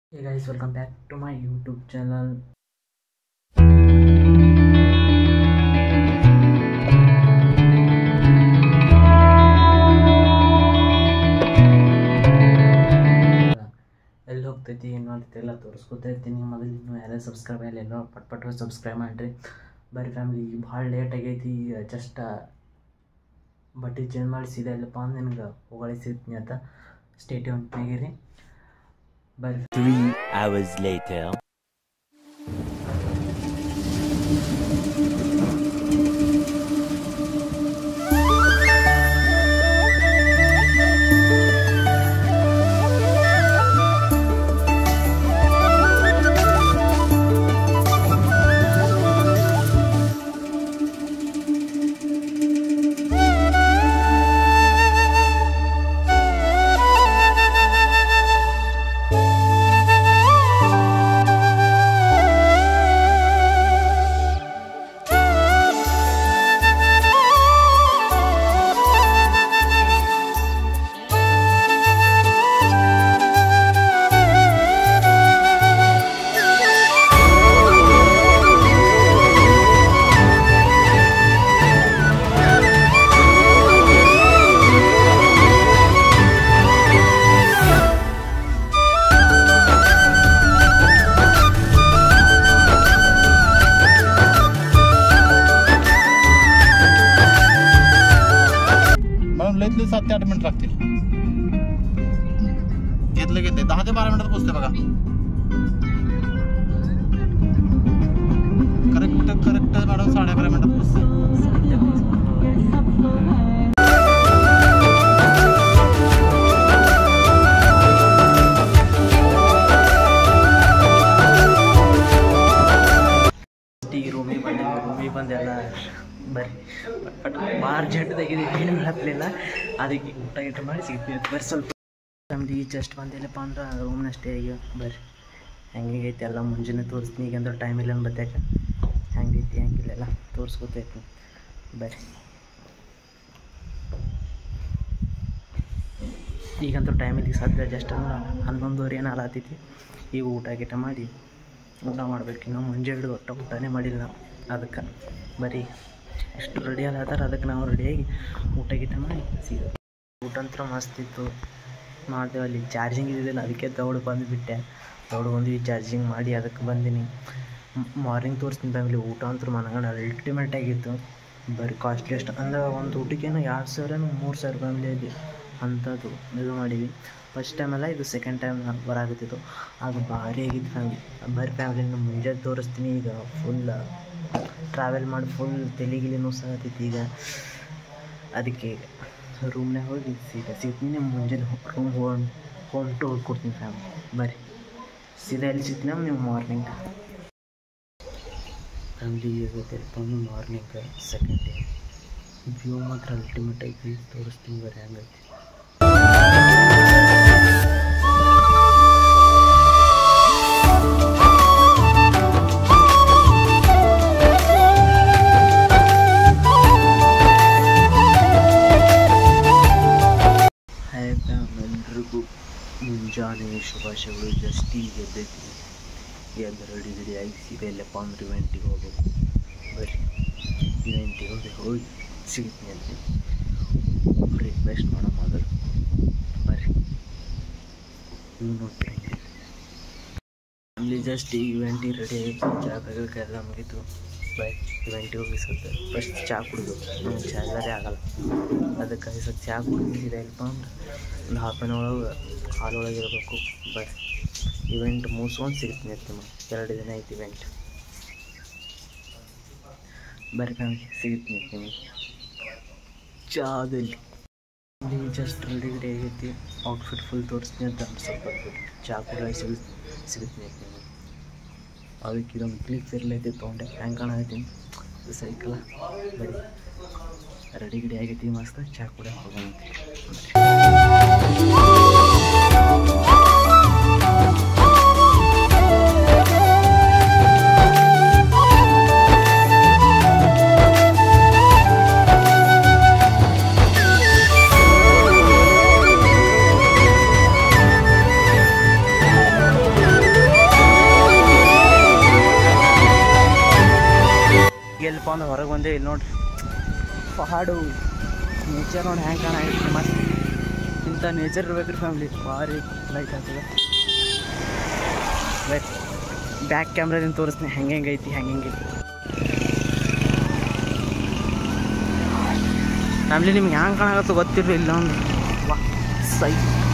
Hey guys, welcome back to my YouTube channel. ಎಲ್ಲಿ ಹೋಗ್ತೈತಿ ಏನು ಮಾಡ್ತೈತಿ ಎಲ್ಲ ತೋರಿಸ್ಕೊತಾ ಇರ್ತೀನಿ ಮೊದಲು ಇನ್ನೂ ಯಾರ್ಯಾರು ಸಬ್ಸ್ಕ್ರೈಬ್ ಆಗಿಲ್ಲ ಎಲ್ಲೋ ಪಟ್ ಪಟ್ ಸಬ್ಸ್ಕ್ರೈಬ್ ಮಾಡಿರಿ ಬರೀ ಫ್ಯಾಮಿಲಿ ಭಾಳ ಲೇಟ್ ಆಗೈತಿ ಜಸ್ಟ್ ಬಟ್ಟೆ ಚೇಂಜ್ ಮಾಡಿ ಸೀದಾ ಇಲ್ಲಪ್ಪ ಅಂದ್ರೆ ನಿನಗೆ ಹೋಗಳಿ ಸಿಗ್ತೀನಿ ಅಂತ ಸ್ಟೇಟ್ ಹೊಂಟ್ನಾಗಿರಿ ಬರ್ರಿ Three hours later. मॅडम लईत लई सात ते आठ मिनिट लागतील घेतले घेतले दहा ते बारा मिनिटात पोचते बघा करेक्ट करेक्ट मॅडम साडे अकरा मिनिटात पोचते ಈಗ ರೂಮಿಗೆ ಬಂದೆ ರೂಮಿಗೆ ಬಂದೆಲ್ಲ ಬರ್ರಿ ಪಟ್ ಪಟ್ ಭಾಳ ಅರ್ಜೆಂಟ್ ತೆಗೆದು ಏನು ಹೇಳಪ್ಲಿಲ್ಲ ಅದಕ್ಕೆ ಊಟ ಗೀಟ ಮಾಡಿ ಸಿಗ್ತೀವಿ ಬರ್ರಿ ಸ್ವಲ್ಪ ಫ್ಯಾಮಿಲಿ ಜಸ್ಟ್ ಬಂದಿಲ್ಲಪ್ಪ ಅಂದ್ರೆ ರೂಮ್ನ ಸ್ಟೇ ಈಗ ಬರ್ರಿ ಹೆಂಗೈತಿ ಎಲ್ಲ ಮುಂಜಾನೆ ತೋರಿಸ್ತೀನಿ ಈಗ ಅಂದ್ರೆ ಟೈಮ್ ಇಲ್ಲ ಬತ್ತಾಕ ಹೆಂಗೈತಿ ಹೆಂಗಿಲ್ಲ ಎಲ್ಲ ತೋರಿಸ್ಕೊತೈತಿ ಬರ್ರಿ ಈಗಂತೂ ಟೈಮ್ ಇಲ್ಲಿ ಸದ್ಯ ಜಸ್ಟ್ ಅಂದ್ರೆ ಹನ್ನೊಂದುವರೆ ಏನು ಆಲತ್ತೈತಿ ಈಗ ಊಟ ಗೀಟ ಮಾಡಿ ಊಟ ಮಾಡ್ಬೇಕು ಇನ್ನು ಮುಂಜಾನೆ ಹಿಡಿದು ಒಟ್ಟು ಊಟನೇ ಮಾಡಿಲ್ಲ ನಾವು ಅದಕ್ಕೆ ಬರೀ ಎಷ್ಟು ರೆಡಿ ಅದಾರ ಅದಕ್ಕೆ ನಾವು ರೆಡಿಯಾಗಿ ಊಟ ಗೀಟ ಮಾಡಿ ಸೀದಾ ಊಟ ಅಂತೂ ಮಸ್ತ್ ಇತ್ತು ಮಾಡ್ದೇವು ಅಲ್ಲಿ ಚಾರ್ಜಿಂಗ್ ಇದ್ದಿದ್ದಿಲ್ಲ ಅದಕ್ಕೆ ದೌಡ್ ಬಂದುಬಿಟ್ಟೆ ದೌಡ್ ಬಂದು ಚಾರ್ಜಿಂಗ್ ಮಾಡಿ ಅದಕ್ಕೆ ಬಂದೀನಿ ಮಾರ್ನಿಂಗ್ ತೋರಿಸ್ತೀನಿ ಫ್ಯಾಮಿಲಿ ಊಟ ಅಂತೂ ಮನಗಂಡ ಅಲ್ಟಿಮೇಟ್ ಆಗಿತ್ತು ಬರೀ ಕಾಸ್ಟ್ಲಿಯಸ್ಟ್ ಅಂದ್ರೆ ಒಂದು ಊಟಕ್ಕೇನು ಎರಡು ಸಾವಿರ ಮೂರು ಸಾವಿರ ಫ್ಯಾಮಿಲಿಯಲ್ಲಿ ಅಂಥದ್ದು ಇದು ಮಾಡೀವಿ ಫಸ್ಟ್ ಟೈಮೆಲ್ಲ ಇದು ಸೆಕೆಂಡ್ ಟೈಮ್ ಬರಾಕತ್ತಿತ್ತು ಅದು ಭಾರಿ ಆಗಿತ್ತು ಫ್ಯಾಮಿಲಿ ಬರೀ ಫ್ಯಾಮಿಲಿನ ಮುಂಜಾನೆ ತೋರಿಸ್ತೀನಿ ಈಗ ಫುಲ್ ಟ್ರಾವೆಲ್ ಮಾಡಿ ಫುಲ್ ತೆಲಿಗಿಲಿನೂ ಸಹತೈತಿ ಈಗ ಅದಕ್ಕೆ ರೂಮ್ನಾಗ ಹೋಗಿ ಸೀದಾ ಸಿಗ್ತೀನಿ ಮುಂಜಾನೆ ರೂಮ್ ಹೋಗಿ ಹೋಮ್ ಟೂರ್ ಕೊಡ್ತೀನಿ ಫ್ಯಾಮಿಲಿ ಬರ್ರಿ ಸೀದಾ ಎಲ್ಲಿ ಸಿಗ್ತೀನಿ ನೀವು ಮಾರ್ನಿಂಗ್ ಫ್ಯಾಮಿಲಿ ಇವತ್ತು ಮಾರ್ನಿಂಗ್ ಸೆಕೆಂಡ್ ಡೇ ವ್ಯೂ ಮಾತ್ರ ಅಲ್ಟಿಮೇಟ್ ಐತಿ ತೋರಿಸ್ತೀನಿ ಬರ್ರಿ ಹಂಗೈತಿ ಹಾಯ್ ಫ್ಯಾಮ್ ಎಲ್ರಿಗೂ ಮುಂಜಾನೆ ಶುಭಾಶಯಗಳು ಜಸ್ಟ್ ಈಗ ಎದ್ದೈತಿ ಎದ್ದು ರೆಡಿ ರೆಡಿ ಆಗಿ ಸೀದಾ ಇಲ್ಲಪ್ಪ ಅಂದ್ರೆ ಇವೆಂಟಿಗೆ ಹೋಗ್ಬೇಕು ಬರ್ರಿ ಇವೆಂಟಿಗೆ ಹೋಗಿ ಹೋಗಿ ಸಿಗ್ತೀನಿ ಅಂತ ರಿಕ್ವೆಸ್ಟ್ ಮಾಡೋ ಮೊದಲು ಬರ್ರಿ ನೀವು ನೋಡ್ರಿ ಅಲ್ಲಿ ಜಸ್ಟ್ ಈ ಇವೆಂಟಿಗೆ ರೆಡಿ ಆಗಿ ಚಾ ಎಲ್ಲ ಮುಗೀತು ಬೈ ಇವೆಂಟಿಗೆ ಹೋಗಿ ಸ್ವಲ್ಪ ಫಸ್ಟ್ ಚಾ ಕುಡಿದು ನಮ್ಗೆ ಚಾ ಇಲ್ಲದೆ ಆಗಲ್ಲ ಅದಕ್ಕಾಗಿ ಸ್ವಲ್ಪ ಚಾ ಕುಡಿದಿದೆ ಇಲ್ಲಪ್ಪ ಅಂದ್ರೆ ಒಂದು ಹಾಫ್ ಆನ್ ಒಳಗೆ ಹಾಲೊಳಗೆ ಇರಬೇಕು ಬಸ್ ಇವೆಂಟ್ ಮುಗಿಸ್ಕೊಂಡು ಸಿಗ್ತೀನಿ ಅಂತ ನಿಮಗೆ ಎರಡು ದಿನ ಐತಿ ಇವೆಂಟ್ ಬರ್ರಿ ಫ್ಯಾಮಿಲಿ ಸಿಗ್ತೀನಿ ಅಂತ ನಿಮಗೆ ಚಾದಲ್ಲಿ ಜಸ್ಟ್ ರೆಡಿ ರೆಡಿ ಆಗೈತಿ ಔಟ್ಫಿಟ್ ಫುಲ್ ತೋರಿಸ್ತೀನಿ ಅಂತ ಒಂದು ಸ್ವಲ್ಪ ಹೊತ್ತು ಚಾ ಕೂಡ ಸಿಗ್ ಸಿಗ್ತೀನಿ ಅಂತ ನಿಮಗೆ ಅದಕ್ಕೆ ಇದೊಂದು ಕ್ಲಿಕ್ ಇರಲೈತಿ ತೊಗೊಂಡೆ ಹ್ಯಾಂಗೆ ಕಾಣಕತ್ತೀನಿ ಸೈಕಲ ಬರೀ ರೆಡಿ ಗಿಡಿ ಆಗೈತಿ ಮಸ್ತ್ ಚಾ ಕೂಡ ಹೋಗೋಣಂತೆ ಹೊರಗೆ ಬಂದೆ ಇಲ್ಲಿ ನೋಡ್ರಿ ಪಹಾಡು ನೇಚರ್ ನೋಡಿ ಹ್ಯಾಂಗೆ ಕಾಣಾಗೈತಿ ಮತ್ತೆ ಇಂಥ ನೇಚರ್ ಇರ್ಬೇಕ್ರಿ ಫ್ಯಾಮ್ಲಿ ಭಾರಿ ಲೈಟ್ ಆಗ್ತದೆ ಬಟ್ ಬ್ಯಾಕ್ ಕ್ಯಾಮ್ರಾದಿಂದ ತೋರಿಸ್ತೀನಿ ಹೆಂಗೆ ಹೆಂಗೆ ಐತಿ ಹೆಂಗೆ ಹೆಂಗೆ ಐತಿ ಫ್ಯಾಮ್ಲಿ ನಿಮ್ಗೆ ಹ್ಯಾಂಗೆ ಕಾಣಾಗತ್ತೋ ಗೊತ್ತಿರಲಿ ಇಲ್ಲ ಒಂದು ವಾ ಸೈ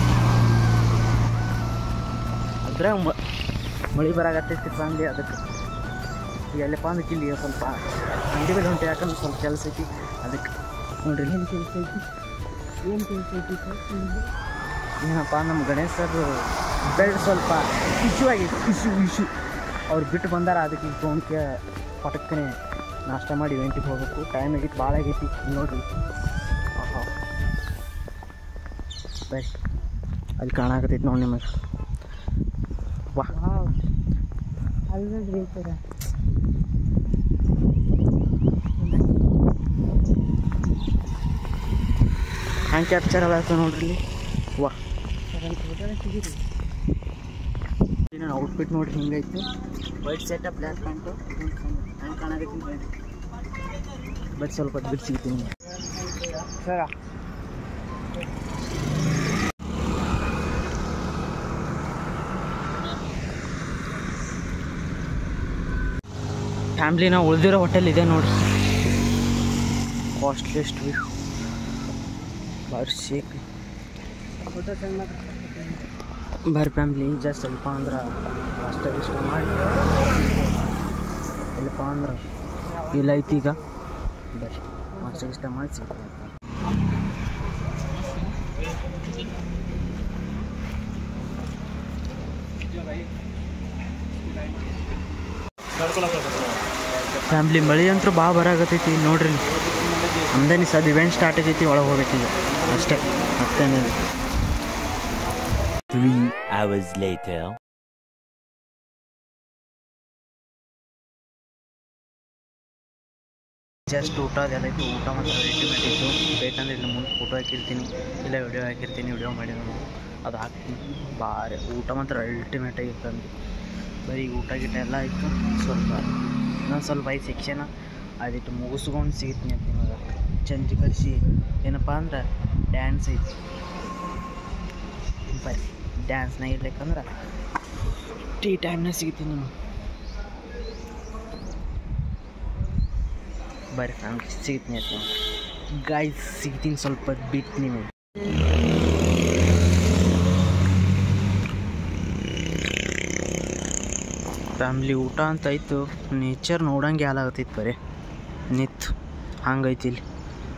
ಅದ್ರಾಗ ಮ ಮಳೆ ಬರಾಗತ್ತೈತಿ ಫ್ಯಾಮ್ಲಿ ಅದಕ್ಕೆ ಈಗ ಎಲ್ಲಪ್ಪ ಅಂದ್ರೆ ಇಲ್ಲಿ ಸ್ವಲ್ಪ ಅಂಗಡಿ ಮೇಲೆ ಹೊಂಟೆ ಯಾಕಂದ್ರೆ ಸ್ವಲ್ಪ ಕೆಲಸ ಐತಿ ಅದಕ್ಕೆ ನೋಡ್ರಿ ಏನು ಕೆಲಸ ಐತಿ ಏನು ಕೆಲಸ ಐತಿ ಏನಪ್ಪ ನಮ್ಮ ಗಣೇಶ್ ಸರ್ ಬೆಲ್ಟ್ ಸ್ವಲ್ಪ ಇಶ್ಯೂ ಆಗೈತಿ ಇಶ್ಯೂ ಇಶ್ಯೂ ಅವ್ರು ಬಿಟ್ಟು ಬಂದಾರ ಅದಕ್ಕೆ ಈಗ ತೊಗೊಂಡ್ಕೆ ಪಟಕ್ಕನೆ ನಾಷ್ಟ ಮಾಡಿ ವೆಂಟಿಗೆ ಹೋಗ್ಬೇಕು ಟೈಮ್ ಆಗೈತಿ ಭಾಳ ಆಗೈತಿ ನೋಡ್ರಿ ಆಹಾ ಬರ್ರಿ ಅಲ್ಲಿ ಕಾಣಾಕತ್ತೈತಿ ನೋಡಿ ನಿಮಗೆ ವಾ ಅಲ್ರಿ ಸರ ಹ್ಯಾಂಗೆ ಕ್ಯಾಪ್ಚರ್ ಆಗತ್ತ ನೋಡ್ರಿ ಇಲ್ಲಿ ವಾ ನನ್ನ ಔಟ್ಫಿಟ್ ನೋಡ್ರಿ ಹಿಂಗೈತಿ ವೈಟ್ ಸೆಟ್ ಬ್ಲ್ಯಾಕ್ ಪ್ಯಾಂಟು ಹ್ಯಾಂಗೆ ಕಾಣಾಕತ್ತೀನಿ ನೋಡಿ ಬಟ್ ಸ್ವಲ್ಪ ಹೊತ್ತು ಬಿಟ್ಟು ಸಿಗ್ತೀನಿ ಸರ ಫ್ಯಾಮ್ಲಿನ ಉಳಿದಿರೋ ಹೋಟೆಲ್ ಇದೆ ನೋಡಿ ಕಾಸ್ಟ್ಲಿಸ್ಟ್ ವ್ಯೂ ಬಾರಿ ಶೇಕ್ ಫೋಟೋ ಚೆಂದ ಬರ್ರಿ ಫ್ಯಾಮ್ಲಿ ಜಸ್ಟ್ ಸ್ವಲ್ಪ ಅಂದ್ರೆ ಅಷ್ಟ ಇಷ್ಟ ಮಾಡಿ ಸ್ವಲ್ಪ ಅಂದ್ರೆ ಇಲ್ಲ ಐತಿ ಈಗ ಬರ್ರಿ ಅಷ್ಟ ಇಷ್ಟ ಮಾಡಿ ಸಿಗ್ತೀನಿ ಫ್ಯಾಮ್ಲಿ ಮಳೆ ಅಂತೂ ಭಾಳ ಬರಾಕತ್ತೈತಿ ನೋಡ್ರಿ ಅಂದನಿ ಸದ್ ಇವೆಂಟ್ ಸ್ಟಾರ್ಟ್ ಆಗೈತಿ ಒಳಗೆ ಹೋಗ್ಬೇಕೀಗ ಅಷ್ಟೇ ಮತ್ತೇನಿಲ್ಲ Three hours later. ಜಸ್ಟ್ ಊಟ ಅದೆಲ್ಲ ಇತ್ತು ಊಟ ಮಾತ್ರ ಅಲ್ಟಿಮೇಟ್ ಇತ್ತು ಬೇಕಂದ್ರೆ ಇಲ್ಲಿ ಮುಂದೆ ಫೋಟೋ ಹಾಕಿರ್ತೀನಿ ಇಲ್ಲ ವಿಡಿಯೋ ಹಾಕಿರ್ತೀನಿ ವಿಡಿಯೋ ಮಾಡಿ ನಾನು ಅದು ಹಾಕ್ತೀನಿ ಭಾರಿ ಊಟ ಮಾತ್ರ ಅಲ್ಟಿಮೇಟ್ ಆಗಿತ್ತು ಅಂದು ಬರೀ ಊಟ ಗೀಟ ಎಲ್ಲ ಆಯಿತು ಸ್ವಲ್ಪ ಇನ್ನೊಂದು ಸ್ವಲ್ಪ ಐದು ಸೆಕ್ಷನ್ ಅದಿಟ್ಟು ಮುಗಿಸ್ಕೊಂಡು ಸಿಗ್ತೀನಿ ಅಂತ ನಿಮಗೆ ಚಂಜಿ ಕಳಿಸಿ ಏನಪ್ಪ ಅಂದ್ರೆ ಡ್ಯಾನ್ಸ್ ಐತಿ ಬರೀ ಡ್ಯಾನ್ಸ್ನಾಗ ಇರ್ಲಿಕ್ಕಂದ್ರೆ ಟೀ ಟೈಮ್ನಾಗ ಸಿಗ್ತೀನಿ ನಿಮಗೆ ಬರ್ರಿ ಫ್ಯಾಮ್ಲಿ ಸಿಗ್ತೀನಿ ಅಂತ ಗಾಯ್ಸ್ ಸಿಗ್ತೀನಿ ಸ್ವಲ್ಪ ಬಿಟ್ಟು ನಿಮಗೆ ಫ್ಯಾಮ್ಲಿ ಊಟ ಅಂತ ಆಯ್ತು ನೇಚರ್ ನೋಡಂಗೆ ಹಾಲಾಗತ್ತೈತೆ ಬರೀ ನಿತ್ ಹಂಗೈತಿ ಇಲ್ಲಿ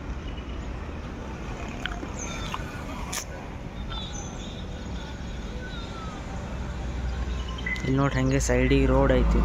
ಇಲ್ಲಿ ನೋಡಿ ಹೆಂಗೆ ಸೈಡಿಗೆ ರೋಡ್ ಐತಿ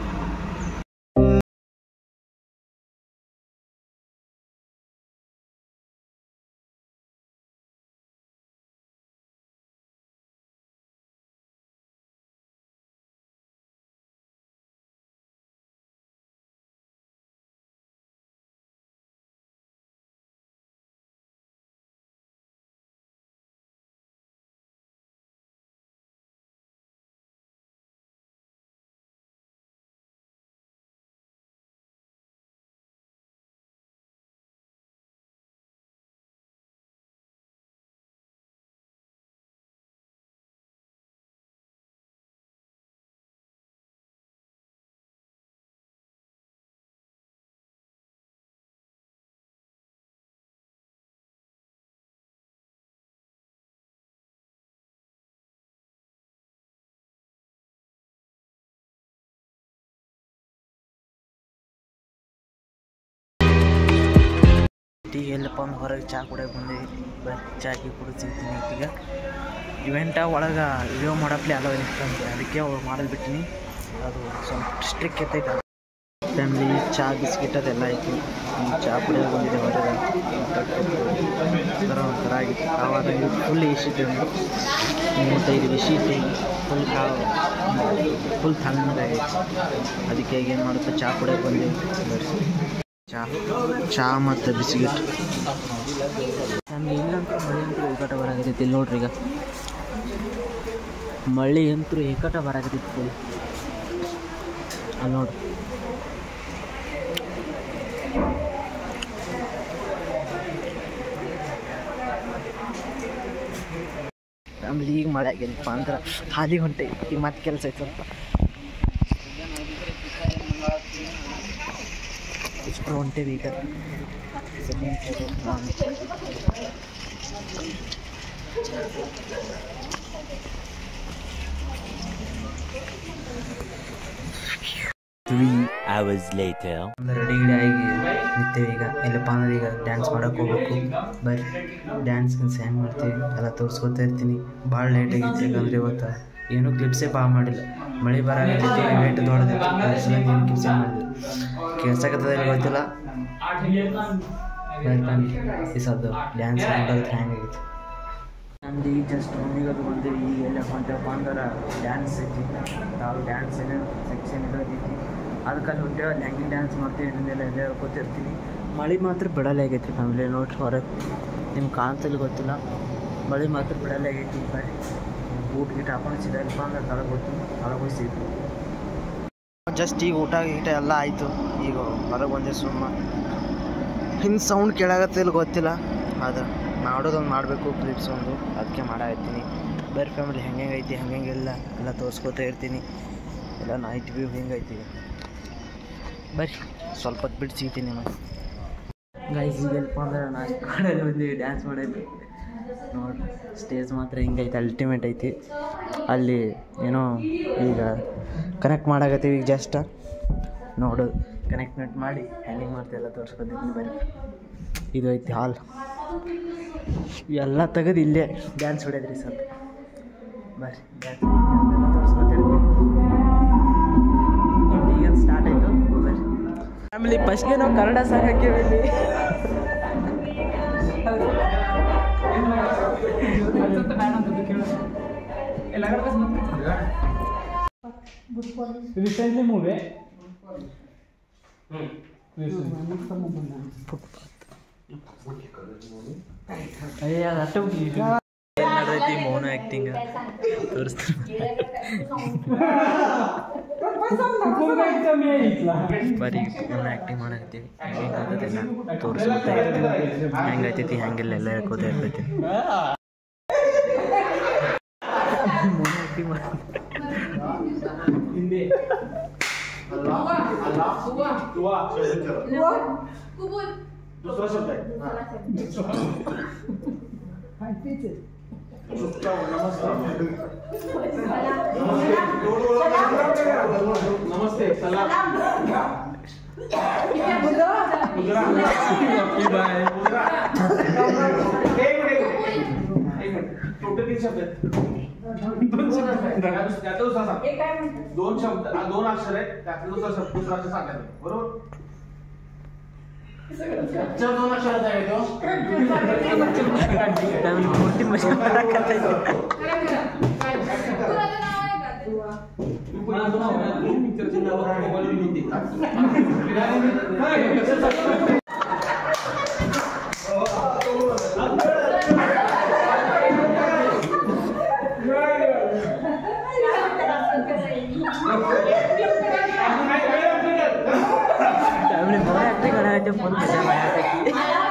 ಟೀ ಎಲ್ಲಪ್ಪ ಅಂದ್ರೆ ಹೊರಗೆ ಚಾ ಕುಡಿಯೋಕೆ ಬಂದೇವಿ ಬರೀ ಚಾ ಕಿ ಕುಡಿದು ಸಿಗ್ತೀನಿ ಈಗ ಇವೆಂಟ ಒಳಗೆ ವಿಡಿಯೋ ಮಾಡಪ್ಲೆ ಅಲೋ ಇರ್ತಂತೆ ಅದಕ್ಕೆ ಅವ್ರು ಮಾಡೋದು ಬಿಟ್ಟಿನಿ ಅದು ಸ್ವಲ್ಪ ಸ್ಟ್ರಿಕ್ ಇರ್ತೈತೆ ಫ್ಯಾಮ್ಲಿ ಚಾ ಬಿಸ್ಕಿಟ್ ಅದೆಲ್ಲ ಐತಿ ಈ ಚಾ ಕುಡಿಯೋಕೆ ಬಂದಿದೆ ಹೊರಗೆ ಒಂಥರ ಒಂಥರ ಆಗಿತ್ತು ಆವಾಗ ಫುಲ್ ಇಸಿಟ್ಟು ಮೂವತ್ತೈದು ಬಿಸಿ ಇಟ್ಟು ಫುಲ್ ಕಾವು ಫುಲ್ ತಣ್ಣಗಾಗೈತಿ ಅದಕ್ಕೆ ಈಗ ಏನು ಮಾಡುತ್ತೆ ಚಾ ಕುಡಿಯೋಕೆ ಬಂದೇವಿ ಬರ್ರಿ ಚಾ ಚಾ ಮತ್ತು ಬಿಸ್ಕಿಟ್ ನಮ್ಗೆ ಇಲ್ಲಂತೂ ಮಳೆ ಅಂತೂ ಏಕಟ ಬರಾಕತ್ತೈತಿ ಇಲ್ಲಿ ನೋಡ್ರಿ ಈಗ ಮಳೆ ಅಂತೂ ಏಕಟ ಬರಾಕತ್ತೈತಿ ಫುಲ್ ಅಲ್ಲಿ ನೋಡ್ರಿ ಆಮೇಲೆ ಈಗ ಮಳೆ ಆಗೇನಪ್ಪ ಅಂದ್ರೆ ಹಾದಿ ಹೊಂಟೆ ಈಗ ಮತ್ತೆ ಕೆಲಸ ಐತೆ ಸ್ವಲ್ಪ ಇಷ್ಟು ಹೊಂಟೇವಿ ಈಗ ಸೆಕೆಂಡ್ ಸೈಡು ನಾನು Three hours later. ರೆಡಿ ಗಿಡಿ ಆಗಿ ನಿಂತೇವೆ ಈಗ ಇಲ್ಲಪ್ಪ ಅಂದ್ರೆ ಈಗ ಡ್ಯಾನ್ಸ್ ಮಾಡೋಕೆ ಹೋಗ್ಬೇಕು ಬರ್ರಿ ಡ್ಯಾನ್ಸ್ ಗಿನ್ಸ್ ಹೆಂಗೆ ಮಾಡ್ತೀವಿ ಎಲ್ಲ ತೋರಿಸ್ಕೊತಾ ಇರ್ತೀನಿ ಭಾಳ ಲೇಟ್ ಆಗೈತಿ ಯಾಕಂದ್ರೆ ಇವತ್ತು ಏನೂ ಕ್ಲಿಪ್ಸೇ ಪಾ ಮಾಡಿಲ್ಲ ಮಳೆ ಬರಾಕತ್ತೈತಿ ವೇಟ್ ದೊಡ್ಡದಿತ್ತು ಅದ್ರ ಸಲುವಾಗಿ ಏನು ಕ್ಲಿಪ್ಸೇ ಮಾಡಿಲ್ಲ ಕೇಳ್ಸಕತ್ತದ ಇಲ್ಲ ಗೊತ್ತಿಲ್ಲ ಬರ್ರಿ ಬನ್ನಿ ಈ ಸದ್ದು ಡ್ಯಾನ್ಸ್ ಮಾಡೋದು ಹೆಂಗಾಗಿತ್ತು ನಮ್ದು ಈಗ ಜಸ್ಟ್ ಮನೆಗೆ ಅದು ಬಂದೇವಿ ಈಗ ಎಲ್ಲ ಹೊಂಟೇವಪ್ಪ ಅಂದ್ರೆ ಡ್ಯಾನ್ಸ್ ಐತಿ ನಾವು ಡ್ಯಾನ್ಸ್ ಏನೋ ಸೆಕ್ಷನ್ ಇರೋದೈತಿ ಅದಕ್ಕೆ ಅಲ್ಲಿ ಹೊಂಟೇವೆ ಅಲ್ಲಿ ಹೆಂಗೆ ಡ್ಯಾನ್ಸ್ ಮಾಡ್ತೀವಿ ಇನ್ನೊಂದೆಲ್ಲ ಎಲ್ಲ ಹೇಳ್ಕೊತಿರ್ತೀನಿ ಮಳೆ ಮಾತ್ರ ಬಿಡಲ್ಲ ಆಗೈತಿ ಫ್ಯಾಮಿಲಿ ನೋಡ್ರಿ ಹೊರಗೆ ನಿಮ್ಗೆ ಕಾಣ್ತಿಲ್ಲ ಗೊತ್ತಿಲ್ಲ ಮಳೆ ಮಾತ್ರ ಬಿಡಲ್ಲ ಆಗೈತಿ ಬರ್ರಿ ಊಟ ಗೀಟ ಹಾಕೊಂಡು ಸಿದಲ್ಪ ಅಂದ್ರೆ ತಳಗೆ ಹೋಗ್ತೀನಿ ತಳಗೆ ಹೋಗಿ ಸಿಗ್ತೀವಿ ಜಸ್ಟ್ ಈಗ ಊಟ ಗೀಟ ಎಲ್ಲ ಆಯಿತು ಈಗ ಹೊರಗೆ ಬಂದೆ ಸುಮ್ಮ ಹಿಂಗೆ ಸೌಂಡ್ ಕೇಳಾಗತ್ತಿಲ್ಲ ಗೊತ್ತಿಲ್ಲ ಅದು ಮಾಡೋದೊಂದು ಮಾಡಬೇಕು ಕ್ಲಿಪ್ಸ್ ಒಂದು ಅದಕ್ಕೆ ಮಾಡಾಕತ್ತೀನಿ ಬೇರೆ ಫ್ಯಾಮಿಲಿ ಹೆಂಗೆ ಐತಿ ಹೆಂಗೆಲ್ಲ ಎಲ್ಲ ತೋರಿಸ್ಕೊತಾ ಇರ್ತೀನಿ ಎಲ್ಲ ನೈಟ್ ವ್ಯೂ ಹೆಂಗೈತಿ ಬರ್ರಿ ಸ್ವಲ್ಪ ಹೊತ್ತು ಬಿಟ್ಟು ಸಿಗ್ತೀನಿ ನಾನು ಗೈಸ್ ಈಗಲ್ಪ ಅಂದ್ರೆ ನಾಷ್ಟು ಮಾಡಲ್ಲಿ ಬಂದೀವಿ ಡ್ಯಾನ್ಸ್ ಮಾಡೈತಿ ನೋಡಿ ಸ್ಟೇಜ್ ಮಾತ್ರ ಹಿಂಗೈತೆ ಅಲ್ಟಿಮೇಟ್ ಐತಿ ಅಲ್ಲಿ ಏನೋ ಈಗ ಕನೆಕ್ಟ್ ಮಾಡಾಕತ್ತೀವಿ ಈಗ ಜಸ್ಟ್ ನೋಡು ಕನೆಕ್ಟ್ಮೆಂಟ್ ಮಾಡಿ ಹ್ಯಾಂಡಿಂಗ್ ಮಾಡ್ತೀವಿ ಎಲ್ಲ ತೋರಿಸ್ಕೊತೀನಿ ಬರ್ರಿ ಇದು ಐತಿ ಹಾಲ್ ಎಲ್ಲ ತೆಗೆದು ಇಲ್ಲೇ ಡ್ಯಾನ್ಸ್ ಹೊಡ್ಯದ್ರಿ ಸ್ವಲ್ಪ ಬರ್ರಿ ಡ್ಯಾನ್ಸ್ ತೋರಿಸ್ಕೊತಿರ್ತೀನಿ ನೋಡಿ ಈಗ ಸ್ಟಾರ್ಟ್ ಆಯಿತು ಬರ್ರಿ ಫ್ಯಾಮಿಲಿ ಫಸ್ಟ್ಗೆ ನಾವು ಕನ್ನಡ ಸಾಂಗ್ ಹಾಕೀವಿ ಇಲ್ಲಿ रिसेंटली मूवी ನಡೆದೈತಿ ಮೌನ ಆ್ಯಕ್ಟಿಂಗ್ ತೋರಿಸ್ತೀನಿ ಬರೀ ಮೌನ ಆ್ಯಕ್ಟಿಂಗ್ ಮಾಡಕತ್ತೀವಿ ಹೆಂಗೆ ಆಗತ್ತೈತಿಲ್ಲ ತೋರಿಸ್ಕೊತಾ ಇರ್ತೀನಿ ಹೆಂಗೈತೈತಿ ಹೆಂಗಿಲ್ಲ ಎಲ್ಲ ಹೇಳ್ಕೊತಾ ಇರ್ತೈತಿ ಮೌನ ಆ್ಯಕ್ಟಿಂಗ್ ಮಾಡಿ दोन शब्द हा, दोन अक्षर आहेत त्यातलं दुसरा शब्द दुसरा अक्षर सांगायचं बरोबर अच्छा, दोन अक्षराचा आहे तो ಫ್ಯಾಮಿಲಿ ಪೂರ್ತಿ ಮಜಾ ಮಾಡಕತ್ತೈತಿ पिक्चरचे नाव मोबाईल हिंदी ಫ್ಯಾಮಿಲಿ ಮೌನ ಆ್ಯಕ್ಟಿಂಗ್ ಮಾಡಕತ್ತೆ ಫುಲ್ ಮಜಾ ಮಾಡಕತ್ತಿ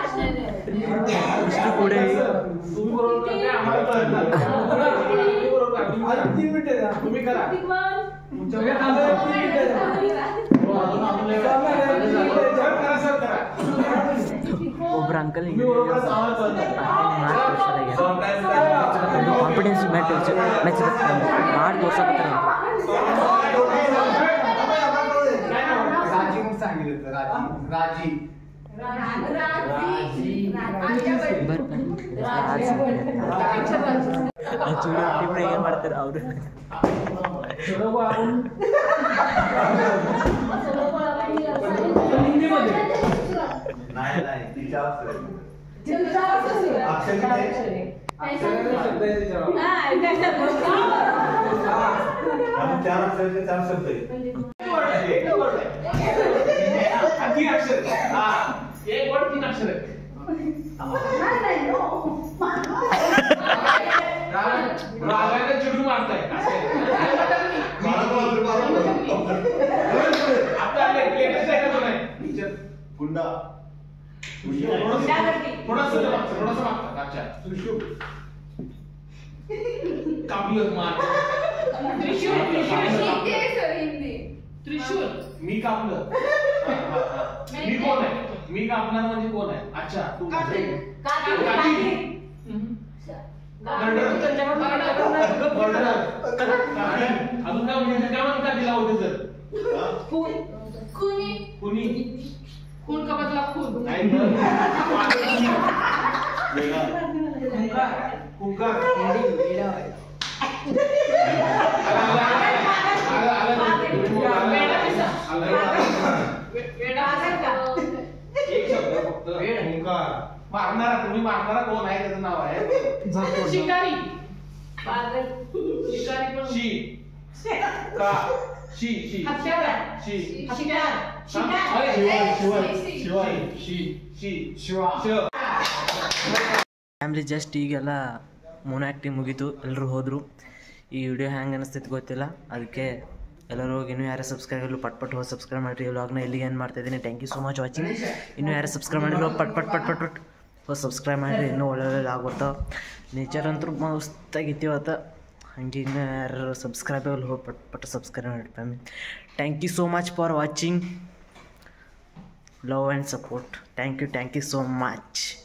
ಇಷ್ಟು ಕೂಡ तुम्ही बरोबर करताय, आम्हाला कळत नाही. तुम्ही बरोबर करा. तुम्ही- तुम्ही करा तुमच्या वेळेत आलं. हो, अजून अजून एक- सर करा, सर करा. ಒಬ್ರು ಅಂಕಲ್ तुम्ही बरोबर करा, आम्हाला कळत नाही. Sometimes काय- ಕಾನ್ಫಿಡೆನ್ಸ್ ಮೆಟ್ ಮೆಚ್ಚ ಮಾಡಿ ತೋರ್ಸಕತ್ತಾರ राजी म्हणून सांगितलं होतं, राजी राजी ಬರ್ ಚೂಡಿ ಏನು ಮಾಡ್ತಾರೆ ಅವರು नाही नाही तिच्या अक्षर किती? शब्द आहे त्याच्यावर. अजून चार अक्षराचे चार शब्द आहेत. एक word आहे. हा, तीन अक्षर आहेत. हा, एक word, तीन अक्षर आहेत. राग- रागाने चिडू मारताय आता latest आहे का तो नाही? Picture. थोडंसं थोडंसं मागतात अच्छा कापलं मार त्रिशूल त्रिशूल त्रिशूल मी कापलं हा, हा, हा. मी कोण आहे मी कापणार म्हणजे कोण आहे अच्छा तू काठी. काठी. काठी. अजून काय म्हणजे काय म्हणून काठी लावते तर कुणी कुणी खून का बदला खून नाही तर. कुंकार एक शब्द फक्त ओंकार मारणारा तुम्ही मारणारा कोण आहे त्याचं नाव आहे शिकारी पागल शिकारी पण शी का शी शी हत्यार शी हत्यार अरे, शिवाय, ಶಿವಾಯಿ ಶಿ ಶಿ ಶಿವ ಶಿವ ಫ್ಯಾಮ್ಲಿ ಜಸ್ಟ್ ಈಗೆಲ್ಲ ಮೂನ್ ಆ್ಯಕ್ಟಿಂಗ್ ಮುಗೀತು ಎಲ್ಲರೂ ಹೋದರು ಈ ವಿಡಿಯೋ ಹ್ಯಾಂಗೆ ಅನಿಸ್ತೈತೆ ಗೊತ್ತಿಲ್ಲ ಅದಕ್ಕೆ ಎಲ್ಲರೂ ಹೋಗಿ ಇನ್ನೂ ಯಾರು ಸಬ್ಸ್ಕ್ರೈಬ್ ಇಲ್ಲ ಪಟ್ ಪಟ್ ಹೋಗಿ ಸಬ್ಸ್ಕ್ರೈಬ್ ಮಾಡಿರಿ ವ್ಲಾಗ್ನ ಇಲ್ಲಿಗೆ ಏನು ಮಾಡ್ತಾಯಿದ್ದೀನಿ thank you so much watching ಇನ್ನೂ ಯಾರು ಸಬ್ಸ್ಕ್ರೈಬ್ ಮಾಡಿಲ್ಲ ಪಟ್ ಪಟ್ ಪಟ್ ಪಟ್ ಪಟ್ ಹೋಗಿ ಸಬ್ಸ್ಕ್ರೈಬ್ ಮಾಡಿರಿ ಇನ್ನೂ ಒಳ್ಳೊಳ್ಳೆ ಆಗ್ಬಿಡ್ತಾವೆ ನೇಚರ್ ಅಂತೂ ಮಸ್ತಾಗಿತ್ತು ಇವತ್ತು ಹಂಗೆ ಇನ್ನೂ ಯಾರು ಸಬ್ಸ್ಕ್ರೈಬ್ ಅಲ್ಲಿ ಹೋಗಿ ಪಟ್ ಪಟ್ ಸಬ್ಸ್ಕ್ರೈಬ್ ಮಾಡಿ family thank you so much for watching love and support thank you thank you so much